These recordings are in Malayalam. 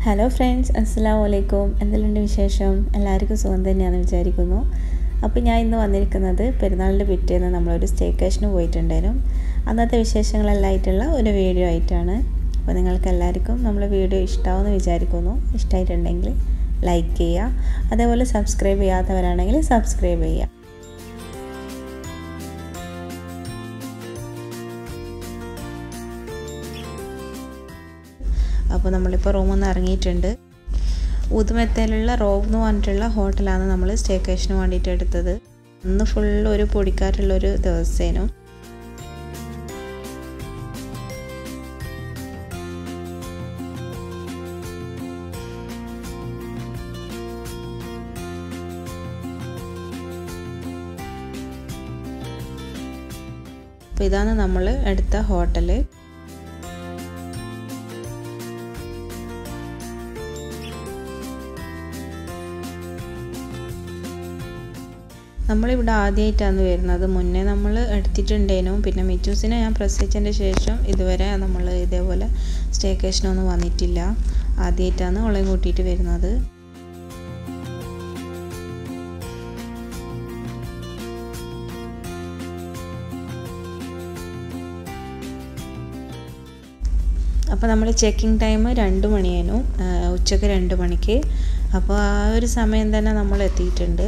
ഹലോ ഫ്രണ്ട്സ് അസ്സാം വലൈക്കും എന്തെല്ലാമുണ്ട് വിശേഷം എല്ലാവർക്കും സുഖം തന്നെയാണെന്ന് വിചാരിക്കുന്നു അപ്പോൾ ഞാൻ ഇന്ന് വന്നിരിക്കുന്നത് പെരുന്നാളിൻ്റെ പിറ്റേന്ന് നമ്മളൊരു സ്റ്റേക്കേഷന് പോയിട്ടുണ്ടായിരുന്നു അന്നത്തെ വിശേഷങ്ങളെല്ലാം ആയിട്ടുള്ള ഒരു വീഡിയോ ആയിട്ടാണ് അപ്പോൾ നിങ്ങൾക്ക് എല്ലാവർക്കും നമ്മളെ വീഡിയോ ഇഷ്ടമാവുമെന്ന് വിചാരിക്കുന്നു ഇഷ്ടമായിട്ടുണ്ടെങ്കിൽ ലൈക്ക് ചെയ്യുക അതേപോലെ സബ്സ്ക്രൈബ് ചെയ്യാത്തവരാണെങ്കിൽ സബ്സ്ക്രൈബ് ചെയ്യുക അപ്പോൾ നമ്മളിപ്പോൾ റൂമിൽ നിന്ന് ഇറങ്ങിയിട്ടുണ്ട് ഊതുമെത്തയിലുള്ള റോവ് എന്ന് പറഞ്ഞിട്ടുള്ള ഹോട്ടലാണ് നമ്മൾ സ്റ്റേക്കേഷന് വേണ്ടിയിട്ട് എടുത്തത് അന്ന് ഫുള്ള് ഒരു പൊടിക്കാറ്റുള്ളൊരു ദിവസേനും അപ്പോൾ ഇതാണ് നമ്മൾ എടുത്ത ഹോട്ടല് നമ്മളിവിടെ ആദ്യമായിട്ടാണ് വരുന്നത് മുന്നേ നമ്മൾ എടുത്തിട്ടുണ്ടേനു പിന്നെ മിറ്റൂസിനെ ഞാൻ പ്രസവിച്ചതിൻ്റെ ശേഷം ഇതുവരെ നമ്മൾ ഇതേപോലെ സ്റ്റേക്കേഷനൊന്നും വന്നിട്ടില്ല ആദ്യമായിട്ടാണ് അവളെ കൂട്ടിയിട്ട് വരുന്നത് അപ്പോൾ നമ്മൾ ചെക്കിംഗ് ടൈം രണ്ട് മണിയായിരുന്നു ഉച്ചയ്ക്ക് രണ്ട് മണിക്ക് അപ്പോൾ ആ ഒരു സമയം തന്നെ നമ്മൾ എത്തിയിട്ടുണ്ട്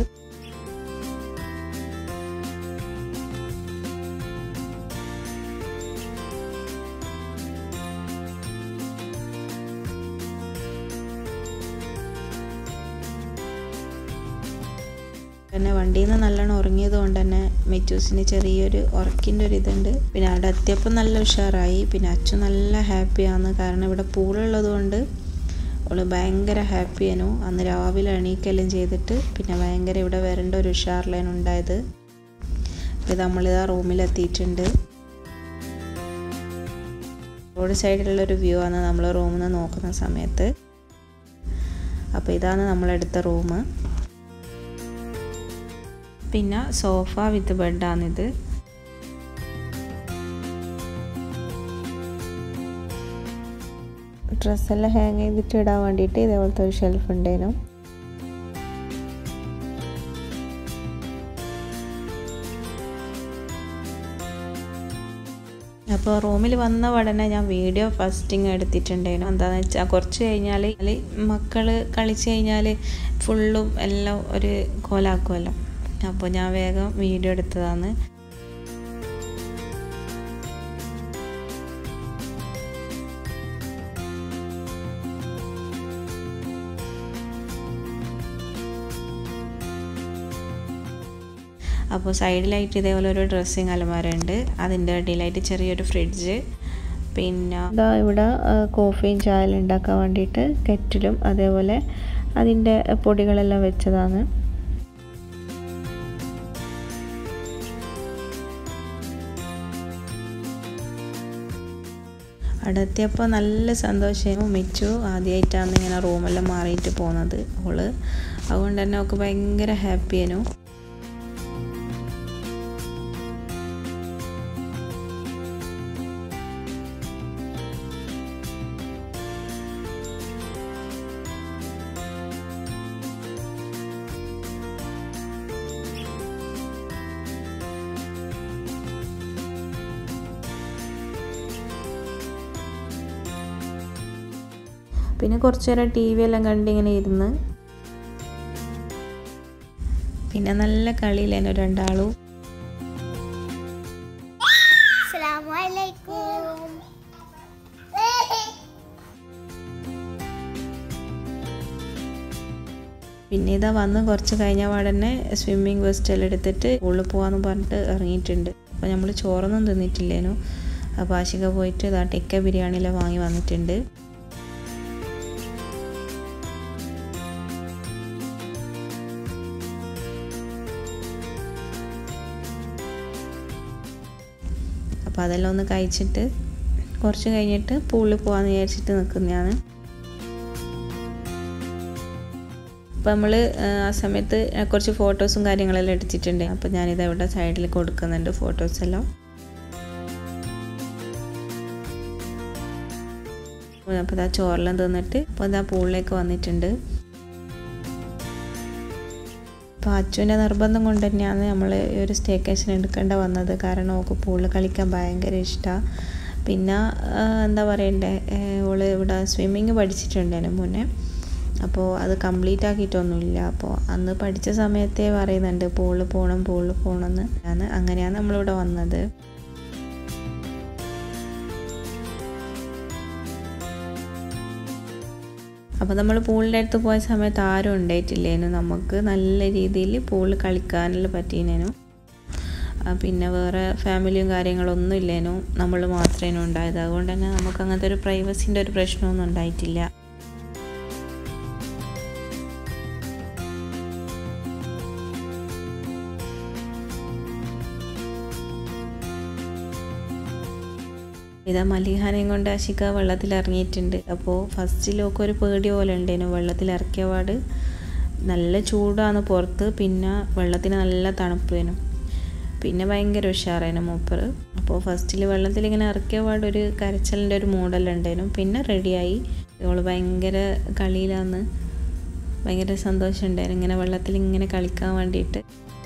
പിന്നെ വണ്ടിയിൽ നിന്ന് നല്ലോണം ഉറങ്ങിയത് കൊണ്ട് തന്നെ മെറ്റൂസിന് ചെറിയൊരു ഉറക്കിൻ്റെ ഒരു ഇതുണ്ട് പിന്നെ അവിടെ എത്തിയപ്പോൾ നല്ല ഉഷാറായി പിന്നെ അച്ഛൻ നല്ല ഹാപ്പിയാണ് കാരണം ഇവിടെ പൂളുള്ളത് കൊണ്ട് അവൾ ഭയങ്കര ഹാപ്പിയാനു അന്ന് രാവിലെ എണീക്കെല്ലാം ചെയ്തിട്ട് പിന്നെ ഭയങ്കര ഇവിടെ വരേണ്ട ഒരു ഉഷാറിലാണ് ഉണ്ടായത് ഇത് നമ്മളിതാ റൂമിലെത്തിയിട്ടുണ്ട് റോഡ് സൈഡിലുള്ളൊരു വ്യൂ ആണ് നമ്മൾ റൂമിൽ നിന്ന് നോക്കുന്ന സമയത്ത് അപ്പോൾ ഇതാണ് നമ്മളെടുത്ത റൂം പിന്നെ സോഫ വിത്ത് ബെഡാണിത് ഡ്രസ്സെല്ലാം ഹാങ് ചെയ്തിട്ട് ഇടാൻ വേണ്ടിയിട്ട് ഇതേപോലത്തെ ഒരു ഷെൽഫ് ഉണ്ടായിരുന്നു അപ്പോൾ റൂമിൽ വന്ന ഉടനെ ഞാൻ വീഡിയോ ഫസ്റ്റിങ് എടുത്തിട്ടുണ്ടായിരുന്നു എന്താണെന്ന് വെച്ചാൽ കുറച്ച് കഴിഞ്ഞാൽ മക്കൾ കളിച്ച് കഴിഞ്ഞാൽ ഫുള്ളും എല്ലാം ഒരു കോലാക്കുമല്ലോ അപ്പോൾ ഞാൻ വേഗം വീഡിയോ എടുത്തതാണ് അപ്പോൾ സൈഡിലായിട്ട് ഇതേപോലെ ഒരു ഡ്രസ്സിങ് അലമാര ഉണ്ട് അതിൻ്റെ അടിയിലായിട്ട് ചെറിയൊരു ഫ്രിഡ്ജ് പിന്നെ ഇതാ ഇവിടെ കോഫിയും ചായ ഉണ്ടാക്കാൻ വേണ്ടിയിട്ട് കെറ്റിലും അതേപോലെ അതിൻ്റെ പൊടികളെല്ലാം വെച്ചതാണ് അവിടെ എത്തിയപ്പോൾ നല്ല സന്തോഷമായിരുന്നു മിച്ചു ആദ്യമായിട്ടാണ് ഇങ്ങനെ റൂമെല്ലാം മാറിയിട്ട് പോകുന്നത് അവള് അതുകൊണ്ട് തന്നെ അവൾക്ക് ഭയങ്കര ഹാപ്പിയായിരുന്നു പിന്നെ കുറച്ചു നേരം ടി വി എല്ലാം കണ്ടിങ്ങനെ ഇരുന്ന് പിന്നെ നല്ല കളിയില്ലേനു രണ്ടാളും പിന്നെ ഇതാ വന്ന് കുറച്ച് കഴിഞ്ഞ പാടന്നെ സ്വിമ്മിങ് വെസ്റ്റെല്ലാം എടുത്തിട്ട് ഉള്ളിൽ പോകാമെന്ന് പറഞ്ഞിട്ട് ഇറങ്ങിയിട്ടുണ്ട് അപ്പോൾ നമ്മൾ ചോറൊന്നും തിന്നിട്ടില്ലേനു അപ്പോൾ ആശിക പോയിട്ട് ഇതാ ടിക്ക ബിരിയാണിയെല്ലാം വാങ്ങി വന്നിട്ടുണ്ട് അപ്പോൾ അതെല്ലാം ഒന്ന് കഴിച്ചിട്ട് കുറച്ച് കഴിഞ്ഞിട്ട് പൂളിൽ പോകാമെന്ന് വിചാരിച്ചിട്ട് നിൽക്കുന്നതാണ് അപ്പോൾ നമ്മൾ ആ സമയത്ത് കുറച്ച് ഫോട്ടോസും കാര്യങ്ങളെല്ലാം എടുത്തിട്ടുണ്ട് അപ്പോൾ ഞാനിത് ഇവിടെ സൈഡിൽ കൊടുക്കുന്നുണ്ട് ഫോട്ടോസ് എല്ലാം അപ്പോൾ ഇതാ ചോറെല്ലാം തിന്നിട്ട് അപ്പോൾ ഇതാ പൂളിലേക്ക് വന്നിട്ടുണ്ട് അപ്പോൾ അച്ചുവിൻ്റെ നിർബന്ധം കൊണ്ട് തന്നെയാണ് നമ്മൾ ഈ ഒരു സ്റ്റേക്കേഷൻ എടുക്കേണ്ട വന്നത് കാരണം ഓക്ക് പൂളിൽ കളിക്കാൻ ഭയങ്കര ഇഷ്ടമാണ് പിന്നെ എന്താ പറയണ്ടേ ഓള് ഇവിടെ സ്വിമ്മിങ് പഠിച്ചിട്ടുണ്ടേനു മുന്നേ അപ്പോൾ അത് കംപ്ലീറ്റ് ആക്കിയിട്ടൊന്നുമില്ല അപ്പോൾ അന്ന് പഠിച്ച സമയത്തേ പറയുന്നുണ്ട് പൂളിൽ പോകണം പൂളിൽ പോകണം എന്ന് ആണ് അങ്ങനെയാണ് നമ്മളിവിടെ വന്നത് അപ്പോൾ നമ്മൾ പൂളിൻ്റെ അടുത്ത് പോയ സമയത്ത് ആരും ഉണ്ടായിട്ടില്ലേനു നമുക്ക് നല്ല രീതിയിൽ പൂളിൽ കളിക്കാനെല്ലാം പറ്റീനേനു പിന്നെ വേറെ ഫാമിലിയും കാര്യങ്ങളൊന്നും ഇല്ലേനു നമ്മൾ മാത്രമേ ഉണ്ടായത് അതുകൊണ്ട് തന്നെ നമുക്ക് അങ്ങനത്തെ ഒരു പ്രൈവസിൻ്റെ ഒരു പ്രശ്നമൊന്നും ഉണ്ടായിട്ടില്ല ഇതാ മലിഹാനെയും കൊണ്ട് അശിക വെള്ളത്തിൽ ഇറങ്ങിയിട്ടുണ്ട് അപ്പോൾ ഫസ്റ്റിലൊക്കെ ഒരു പേടി പോലെ ഉണ്ടേനു വെള്ളത്തിൽ ഇറക്കിയ പാട് നല്ല ചൂടാണ് പുറത്ത് പിന്നെ വെള്ളത്തിന് നല്ല തണുപ്പേനു പിന്നെ ഭയങ്കര ഉഷാറായിരുന്നു മൂപ്പർ അപ്പോൾ ഫസ്റ്റിൽ വെള്ളത്തിൽ ഇങ്ങനെ ഇറക്കിയ പാട് ഒരു കരച്ചലിൻ്റെ ഒരു മൂടെല്ലാം പിന്നെ റെഡിയായി ഇവൾ ഭയങ്കര കളിയിലാന്ന് ഭയങ്കര സന്തോഷം ഉണ്ടായിരുന്നു ഇങ്ങനെ വെള്ളത്തിൽ ഇങ്ങനെ കളിക്കാൻ വേണ്ടിയിട്ട്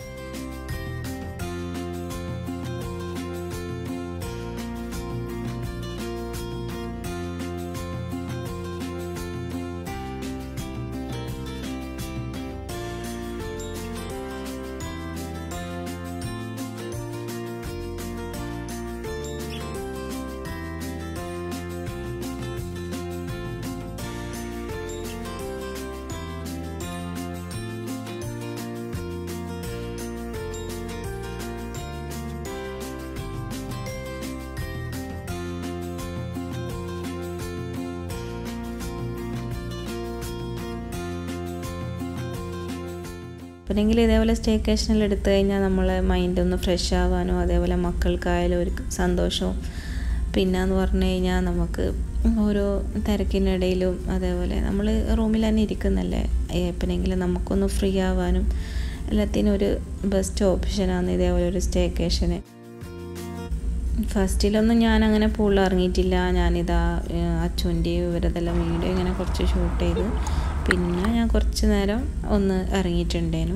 പിന്നെങ്കിൽ ഇതേപോലെ സ്റ്റേക്കേഷനിൽ എടുത്തു കഴിഞ്ഞാൽ നമ്മളെ മൈൻഡ് ഒന്ന് ഫ്രഷ് ആവാനും അതേപോലെ മക്കൾക്കായാലും ഒരു സന്തോഷവും പിന്നെന്ന് പറഞ്ഞു കഴിഞ്ഞാൽ നമുക്ക് ഓരോ തിരക്കിനിടയിലും അതേപോലെ നമ്മൾ റൂമിൽ തന്നെ ഇരിക്കുന്നല്ലേ എപ്പോഴെങ്കിലും നമുക്കൊന്ന് ഫ്രീ ആവാനും എല്ലാത്തിനും ഒരു ബെസ്റ്റ് ഓപ്ഷനാണ് ഇതേപോലെ ഒരു സ്റ്റേക്കേഷന് ഫസ്റ്റിലൊന്നും ഞാൻ അങ്ങനെ പൂളിൽ ഇറങ്ങിയിട്ടില്ല ഞാനിതാ അച്ഛൻ്റെയും ഇവരതെല്ലാം വീഡിയോ ഇങ്ങനെ കുറച്ച് ഷൂട്ട് ചെയ്ത് പിന്നെ ഞാൻ കുറച്ച് നേരം ഒന്ന് ഇറങ്ങിയിട്ടുണ്ടേനു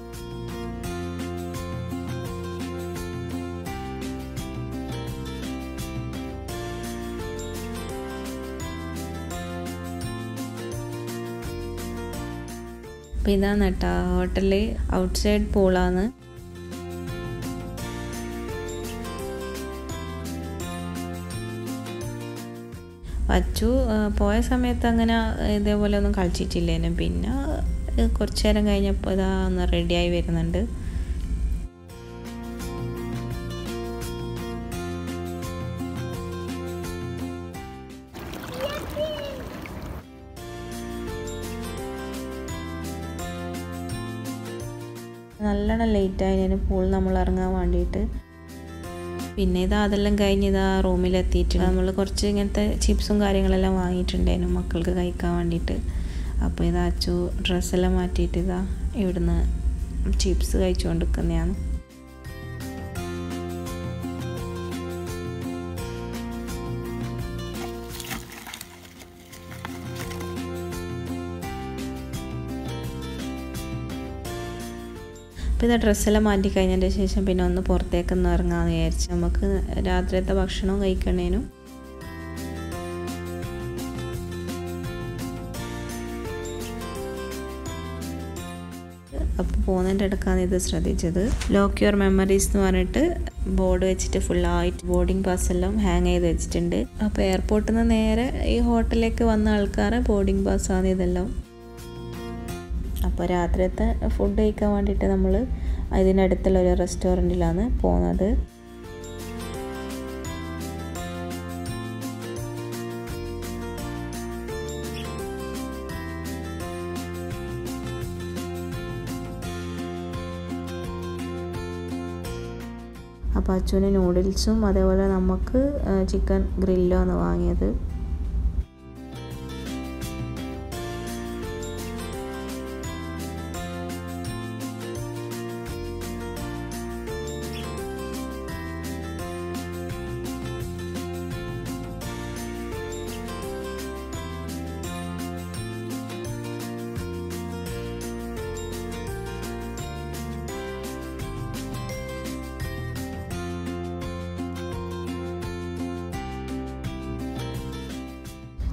അപ്പം ഇതാണ് കേട്ടോ ഹോട്ടലിൽ ഔട്ട് സൈഡ് പൂളാണ് അച്ചു പോയ സമയത്ത് അങ്ങനെ ഇതേപോലെ ഒന്നും കളിച്ചിട്ടില്ലേനു പിന്നെ കുറച്ച് നേരം കഴിഞ്ഞപ്പോൾ ഇതാ ഒന്ന് റെഡിയായി വരുന്നുണ്ട് നല്ലോണം ലേറ്റ് ആയതിന് പൂൾ നമ്മൾ ഇറങ്ങാൻ വേണ്ടിയിട്ട് പിന്നെ ഇതാ അതെല്ലാം കഴിഞ്ഞ് ഇതാ റൂമിലെത്തിയിട്ട് നമ്മൾ കുറച്ച് ഇങ്ങനത്തെ ചിപ്സും കാര്യങ്ങളെല്ലാം വാങ്ങിയിട്ടുണ്ടായിരുന്നു മക്കൾക്ക് കഴിക്കാൻ വേണ്ടിയിട്ട് അപ്പോൾ ഇതാ അച്ചു ഡ്രസ്സെല്ലാം മാറ്റിയിട്ട് ഇതാ ഇവിടുന്ന് ചിപ്സ് കഴിച്ചുകൊണ്ടിരിക്കുന്നതാണ് അപ്പോൾ ഇത് ഡ്രസ്സെല്ലാം മാറ്റി കഴിഞ്ഞതിൻ്റെ ശേഷം പിന്നെ ഒന്ന് പുറത്തേക്കൊന്ന് ഇറങ്ങാമെന്ന് വിചാരിച്ചു നമുക്ക് രാത്രിയത്തെ ഭക്ഷണവും കഴിക്കണേനും അപ്പോൾ പോകുന്നതിൻ്റെ ഇടക്കാണ് ഇത് ശ്രദ്ധിച്ചത് ലോക്ക് യുവർ മെമ്മറീസ് എന്ന് പറഞ്ഞിട്ട് ബോർഡ് വെച്ചിട്ട് ഫുള്ളായിട്ട് ബോർഡിംഗ് പാസ് എല്ലാം ഹാങ് ചെയ്ത് വെച്ചിട്ടുണ്ട് അപ്പോൾ എയർപോർട്ടിൽ നിന്ന് നേരെ ഈ ഹോട്ടലിലേക്ക് വന്ന ആൾക്കാരെ ബോർഡിംഗ് പാസ്സാണ് ഇതെല്ലാം അപ്പോൾ രാത്രിയത്തെ ഫുഡ് കഴിക്കാൻ വേണ്ടിയിട്ട് നമ്മൾ അതിനടുത്തുള്ള ഒരു റെസ്റ്റോറൻറ്റിലാണ് പോകുന്നത് അപ്പോൾ അച്ഛന് നൂഡിൽസും അതേപോലെ നമുക്ക് ചിക്കൻ ഗ്രില്ലുമാണ് വാങ്ങിയത്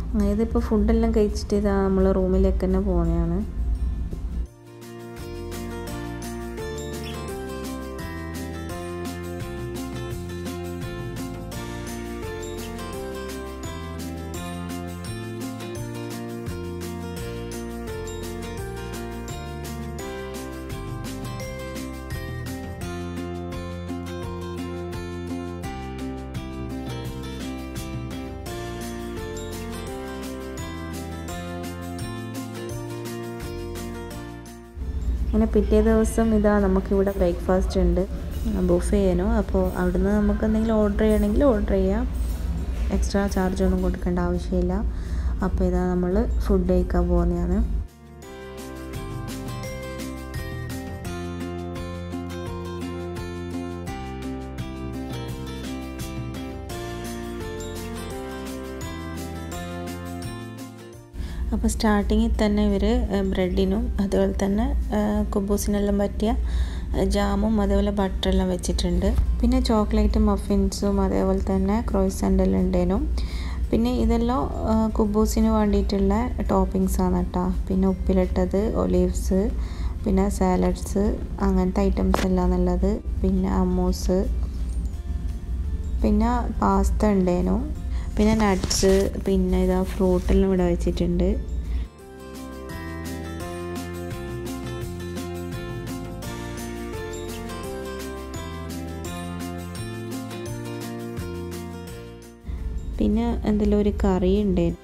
അങ്ങനെ ഇതിപ്പോൾ ഫുഡെല്ലാം കഴിച്ചിട്ട് ഇതാ നമ്മൾ റൂമിലേക്ക് തന്നെ പോകുന്നതാണ് അങ്ങനെ പിറ്റേ ദിവസം ഇതാ നമുക്കിവിടെ ബ്രേക്ക്ഫാസ്റ്റ് ഉണ്ട് ബുഫ് ചെയ്യാനോ അപ്പോൾ അവിടുന്ന് നമുക്ക് എന്തെങ്കിലും ഓർഡർ ചെയ്യണമെങ്കിൽ ഓർഡർ ചെയ്യാം എക്സ്ട്രാ ചാർജ് ഒന്നും കൊടുക്കേണ്ട ആവശ്യമില്ല അപ്പോൾ ഇതാ നമ്മൾ ഫുഡ് കഴിക്കാൻ പോകുന്നതാണ് അപ്പോൾ സ്റ്റാർട്ടിങ്ങിൽ തന്നെ ഇവർ ബ്രെഡിനും അതുപോലെ തന്നെ കുബൂസിനെല്ലാം പറ്റിയ ജാമും അതേപോലെ ബട്ടറെല്ലാം വെച്ചിട്ടുണ്ട് പിന്നെ ചോക്ലേറ്റ് മഫിൻസും അതേപോലെ തന്നെ ക്രോയ്സൻ്റെല്ലാം ഉണ്ടേനും പിന്നെ ഇതെല്ലാം കുബൂസിന് വേണ്ടിയിട്ടുള്ള ടോപ്പിങ്സ് ആണ് കേട്ടോ പിന്നെ ഉപ്പിലിട്ടത് ഒലീവ്സ് പിന്നെ സാലഡ്സ് അങ്ങനത്തെ ഐറ്റംസ് എല്ലാം നല്ലത് പിന്നെ അമ്മൂസ് പിന്നെ പാസ്ത ഉണ്ടേനു പിന്നെ നട്ട്സ് പിന്നെ ഇതാ ഫ്രൂട്ടെല്ലാം ഇവിടെ വെച്ചിട്ടുണ്ട് പിന്നെ എന്തെങ്കിലും ഒരു കറി ഉണ്ടായിരുന്നു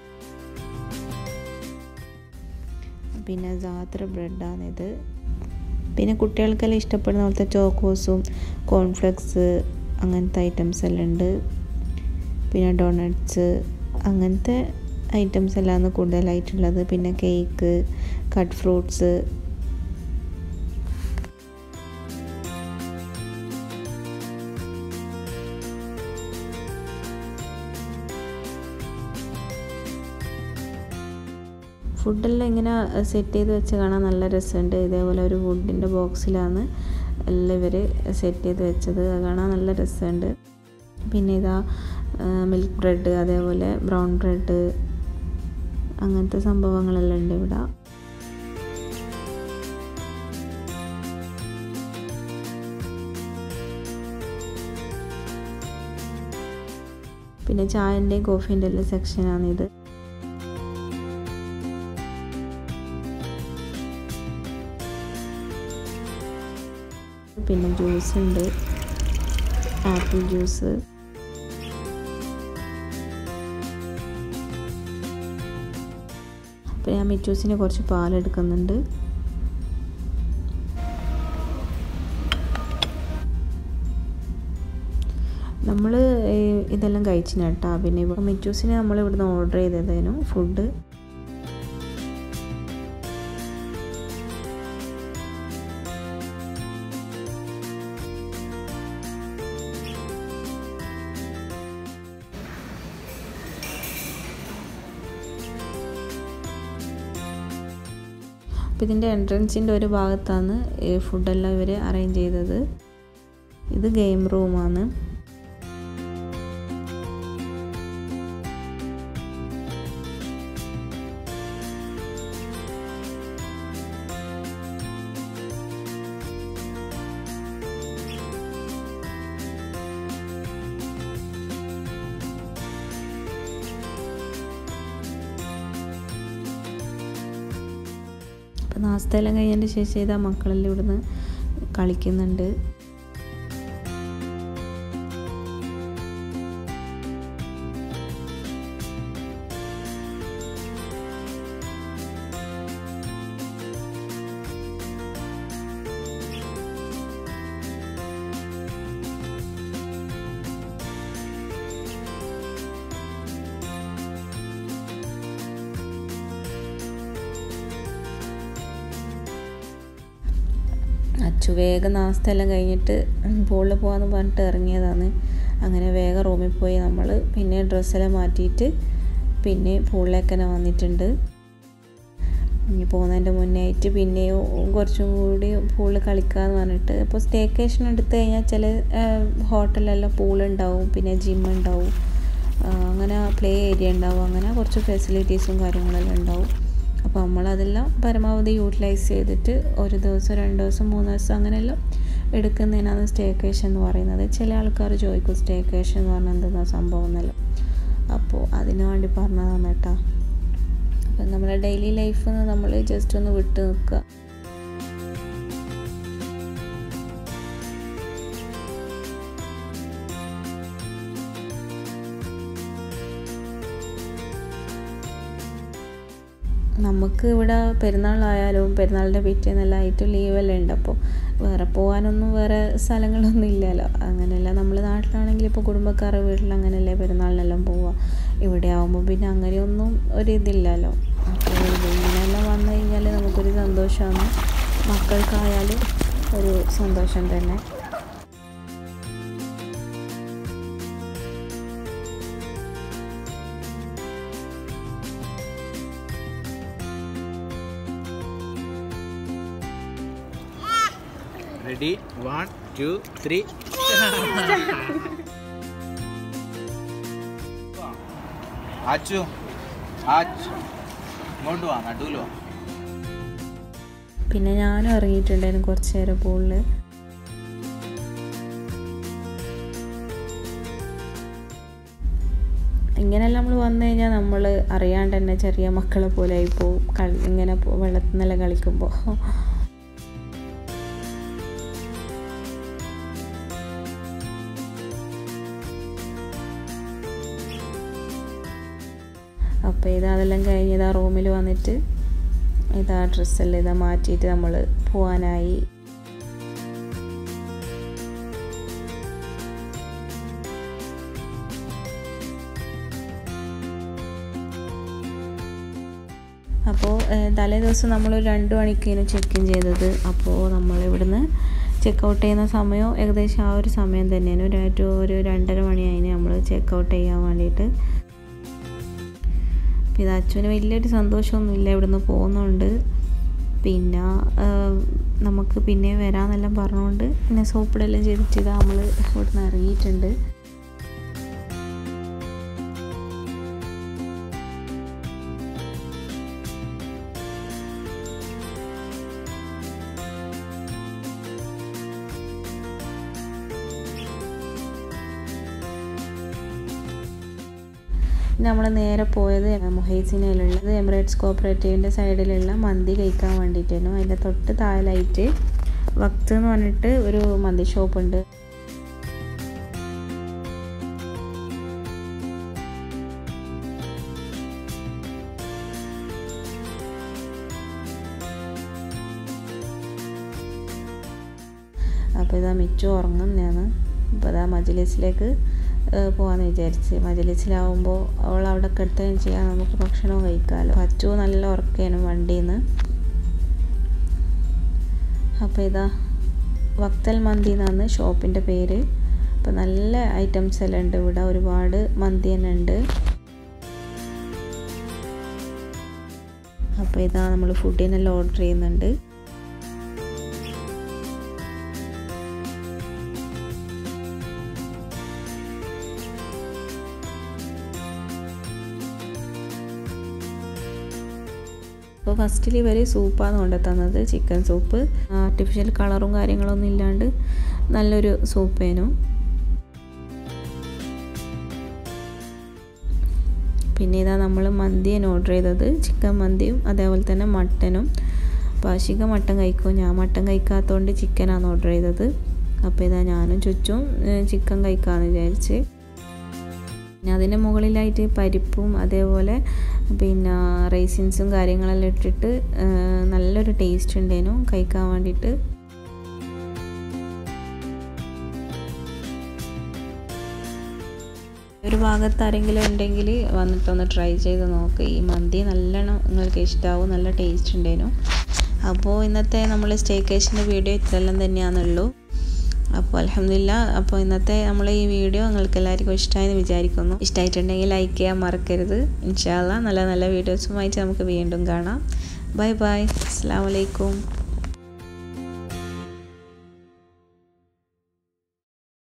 പിന്നെ ജാത്ര ബ്രെഡാണിത് പിന്നെ കുട്ടികൾക്കെല്ലാം ഇഷ്ടപ്പെടുന്ന പോലത്തെ ചോക്കോസും കോൺഫ്ലെക്സ് അങ്ങനത്തെ ഐറ്റംസ് എല്ലാം ഉണ്ട് പിന്നെ ഡോണട്ട്സ് അങ്ങനത്തെ ഐറ്റംസ് എല്ലാമാണ് കൂടുതലായിട്ടുള്ളത് പിന്നെ കേക്ക് കട്ട് ഫ്രൂട്ട്സ് ഫുഡെല്ലാം ഇങ്ങനെ സെറ്റ് ചെയ്ത് വെച്ച് കാണാൻ നല്ല രസമുണ്ട് ഇതേപോലെ ഒരു വുഡിൻ്റെ ബോക്സിലാണ് എല്ലാം ഇവർ സെറ്റ് ചെയ്ത് വെച്ചത് അത് കാണാൻ നല്ല രസമുണ്ട് പിന്നെ ഇതാ മിൽക്ക് ബ്രെഡ് അതേപോലെ ബ്രൗൺ ബ്രെഡ് അങ്ങനത്തെ സംഭവങ്ങളെല്ലാം ഉണ്ട് ഇവിടെ പിന്നെ ചായൻ്റെയും കോഫീൻ്റെ എല്ലാം സെക്ഷനാണിത് പിന്നെ ജ്യൂസ് ഉണ്ട് ആപ്പിൾ ജ്യൂസ് അപ്പോൾ ഞാൻ മിറ്റൂസിന് കുറച്ച് പാലെടുക്കുന്നുണ്ട് നമ്മൾ ഇതെല്ലാം കഴിച്ചിന് കേട്ടോ പിന്നെ ഇപ്പോൾ മിറ്റൂസിന് നമ്മൾ ഇവിടുന്ന് ഓർഡർ ചെയ്തതേനു ഫുഡ് അപ്പോൾ ഇതിൻ്റെ എൻട്രൻസിൻ്റെ ഒരു ഭാഗത്താണ് ഫുഡെല്ലാം ഇവർ അറേഞ്ച് ചെയ്തത് ഇത് ഗെയിം റൂമാണ് അപ്പോൾ നാസ്തയെല്ലാം കഴിഞ്ഞതിൻ്റെ ശേഷം ഇതാ മക്കളെല്ലാം ഇവിടുന്ന് കളിക്കുന്നുണ്ട് അച്ചു വേഗം നാസ്ത എല്ലാം കഴിഞ്ഞിട്ട് പൂളിൽ പോകാമെന്ന് പറഞ്ഞിട്ട് ഇറങ്ങിയതാണ് അങ്ങനെ വേഗം റൂമിൽ പോയി നമ്മൾ പിന്നെ ഡ്രസ്സെല്ലാം മാറ്റിയിട്ട് പിന്നെ പൂളിലേക്ക് തന്നെ വന്നിട്ടുണ്ട് ഇനി പോകുന്നതിൻ്റെ മുന്നേ ആയിട്ട് പിന്നെയും കുറച്ചും കൂടി പൂളിൽ കളിക്കാമെന്ന് പറഞ്ഞിട്ട് അപ്പോൾ സ്റ്റേക്കേഷൻ എടുത്തു കഴിഞ്ഞാൽ ചില ഹോട്ടലെല്ലാം പൂളുണ്ടാവും പിന്നെ ജിം ഉണ്ടാവും അങ്ങനെ പ്ലേ ഏരിയ ഉണ്ടാവും അങ്ങനെ കുറച്ച് ഫെസിലിറ്റീസും കാര്യങ്ങളെല്ലാം ഉണ്ടാവും അപ്പോൾ നമ്മളതെല്ലാം പരമാവധി യൂട്ടിലൈസ് ചെയ്തിട്ട് ഒരു ദിവസം രണ്ട് ദിവസം മൂന്ന് ദിവസം അങ്ങനെയെല്ലാം എടുക്കുന്നതിനാണ് സ്റ്റേക്കേഷൻ എന്ന് പറയുന്നത് ചില ആൾക്കാർ ചോദിക്കും സ്റ്റേക്കേഷൻ എന്ന് പറഞ്ഞാൽ എന്താ സംഭവം എന്നല്ല അപ്പോൾ അതിനു വേണ്ടി പറഞ്ഞതാണ് കേട്ടോ അപ്പം നമ്മുടെ ഡെയിലി ലൈഫിൽ നിന്ന് നമ്മൾ ജസ്റ്റ് ഒന്ന് വിട്ട് നിൽക്കുക നമുക്ക് ഇവിടെ പെരുന്നാളായാലും പെരുന്നാളിൻ്റെ പിറ്റേന്നെല്ലാം ആയിട്ട് ലീവെല്ലാം ഉണ്ട് അപ്പോൾ വേറെ പോകാനൊന്നും വേറെ സ്ഥലങ്ങളൊന്നും ഇല്ലല്ലോ അങ്ങനെയല്ല നമ്മൾ നാട്ടിലാണെങ്കിൽ ഇപ്പോൾ കുടുംബക്കാരുടെ വീട്ടിൽ അങ്ങനെയല്ലേ പെരുന്നാളിനെല്ലാം പോവുക ഇവിടെ ആകുമ്പോൾ പിന്നെ അങ്ങനെയൊന്നും ഒരിതില്ലല്ലോ അപ്പോൾ ഇങ്ങനെയെല്ലാം വന്നു കഴിഞ്ഞാൽ നമുക്കൊരു സന്തോഷമാണ് മക്കൾക്കായാലും ഒരു സന്തോഷം തന്നെ റെഡി വൺ ടു ത്രീ ആച്ചു ആച്ച് ഇങ്ങോട്ട് വാ നടുവിൽ വാ പിന്നെ ഞാനും ഇറങ്ങിയിട്ടുണ്ടായിരുന്നു കുറച്ച് നേരം പൂളിൽ ഇങ്ങനെയെല്ലാം നമ്മൾ വന്നു കഴിഞ്ഞാൽ നമ്മൾ അറിയാണ്ട് തന്നെ ചെറിയ മക്കളെ പോലെ ആയി പോവും കളി ഇങ്ങനെ പോ- വെള്ളത്തിൽ നിന്നെല്ലാം കളിക്കുമ്പോൾ അപ്പോൾ ഇത് അതെല്ലാം കഴിഞ്ഞ് ഇതാ റൂമിൽ വന്നിട്ട് ഇതാ ഡ്രസ്സെല്ലാം ഇതാ മാറ്റിയിട്ട് നമ്മൾ പോവാനായി അപ്പോൾ തലേ ദിവസം നമ്മൾ രണ്ട് മണിക്കാണ് ചെക്ക് ഇൻ ചെയ്തത് അപ്പോൾ നമ്മൾ ഇവിടുന്ന് ചെക്ക് ഔട്ട് ചെയ്യുന്ന സമയം ഏകദേശം ആ ഒരു സമയം തന്നെയാണ് ഒരു ഒരു ഒരു രണ്ടര മണിയായിന് നമ്മൾ ചെക്ക് ഔട്ട് ചെയ്യാൻ വേണ്ടിയിട്ട് പിന്നെ അച്ഛന് വലിയൊരു സന്തോഷമൊന്നുമില്ല ഇവിടുന്ന് പോകുന്നുണ്ട് പിന്നെ ആ, നമുക്ക് പിന്നെ വരാമെന്നെല്ലാം പറഞ്ഞുകൊണ്ട് പിന്നെ സോപ്പിടെല്ലാം ചെയ്തിട്ട് ഇതാ നമ്മൾ ഇവിടുന്ന് ഇറങ്ങിയിട്ടുണ്ട് നമ്മൾ നേരെ പോയത് മൊഹൈസിനയിലുള്ളത് എമിറേറ്റ്സ് കോപ്പറേറ്റീവിൻ്റെ സൈഡിലുള്ള മന്തി കഴിക്കാൻ വേണ്ടിയിട്ടായിരുന്നു അതിൻ്റെ തൊട്ട് താഴെയായിട്ട് വക്ത് എന്ന് പറഞ്ഞിട്ട് ഒരു മന്തി ഷോപ്പുണ്ട് അപ്പോൾ ഇതാ മിച്ചു ഉറങ്ങുന്നതാണ് അപ്പോൾ ഇതാ മജ്ലിസിലേക്ക് ഏഹ് പോകാമെന്ന് വിചാരിച്ച് മജ്ലിസിലാവുമ്പോൾ അവൾ അവിടെ കിടത്തുകയും ചെയ്യാം നമുക്ക് ഭക്ഷണവും കഴിക്കാമല്ലോ അച്ചു നല്ല ഉറക്കുകയാണ് വണ്ടിയിൽ നിന്ന് അപ്പോൾ ഇതാ വക്തൽ മന്തി എന്നാണ് ഷോപ്പിൻ്റെ പേര് അപ്പോൾ നല്ല ഐറ്റംസ് എല്ലാം ഉണ്ട് ഇവിടെ ഒരുപാട് മന്തി തന്നെ ഉണ്ട് അപ്പോൾ ഇതാ നമ്മൾ ഫുഡിനെല്ലാം ഓർഡർ ചെയ്യുന്നുണ്ട് അപ്പോൾ ഫസ്റ്റിൽ ഇവർ സൂപ്പാണ് കൊണ്ടു തന്നത് ചിക്കൻ സൂപ്പ് ആർട്ടിഫിഷ്യൽ കളറും കാര്യങ്ങളൊന്നും ഇല്ലാണ്ട് നല്ലൊരു സൂപ്പേനു പിന്നെ ഇതാ നമ്മൾ മന്തിയാണ് ഓർഡർ ചെയ്തത് ചിക്കൻ മന്തിയും അതേപോലെ തന്നെ മട്ടനും അപ്പോൾ ആശിക മട്ടൻ കഴിക്കും ഞാൻ മട്ടൻ കഴിക്കാത്തതുകൊണ്ട് ചിക്കനാണ് ഓർഡർ ചെയ്തത് അപ്പോൾ ഇതാ ഞാനും ചുറ്റും ചിക്കൻ കഴിക്കാമെന്ന് വിചാരിച്ച് പിന്നെ അതിൻ്റെ മുകളിലായിട്ട് പരിപ്പും അതേപോലെ പിന്നെ റൈസിൻസും കാര്യങ്ങളെല്ലാം ഇട്ടിട്ട് ആ, നല്ലൊരു ടേസ്റ്റ് ഉണ്ടായിരുന്നു കഴിക്കാൻ വേണ്ടിയിട്ട് ഒരു ഭാഗത്ത് ആരെങ്കിലും ഉണ്ടെങ്കിൽ വന്നിട്ടൊന്ന് ട്രൈ ചെയ്ത് നോക്ക് ഈ മന്തി നല്ലോണം നിങ്ങൾക്ക് ഇഷ്ടമാവും നല്ല ടേസ്റ്റ് ഉണ്ടായിരുന്നു അപ്പോൾ ഇന്നത്തെ നമ്മൾ സ്റ്റേക്കേഷൻ്റെ വീഡിയോ ഇത്രയെല്ലാം തന്നെയാണുള്ളൂ അപ്പോൾ അലഹമില്ല അപ്പോൾ ഇന്നത്തെ നമ്മൾ ഈ വീഡിയോ നിങ്ങൾക്ക് എല്ലാവർക്കും ഇഷ്ടമായെന്ന് വിചാരിക്കുന്നു ഇഷ്ടമായിട്ടുണ്ടെങ്കിൽ ലൈക്ക് ചെയ്യാൻ മറക്കരുത് ഇൻഷാല്ല നല്ല നല്ല വീഡിയോസുമായിട്ട് നമുക്ക് വീണ്ടും കാണാം ബൈ ബൈ അസ്സാം വലൈക്കും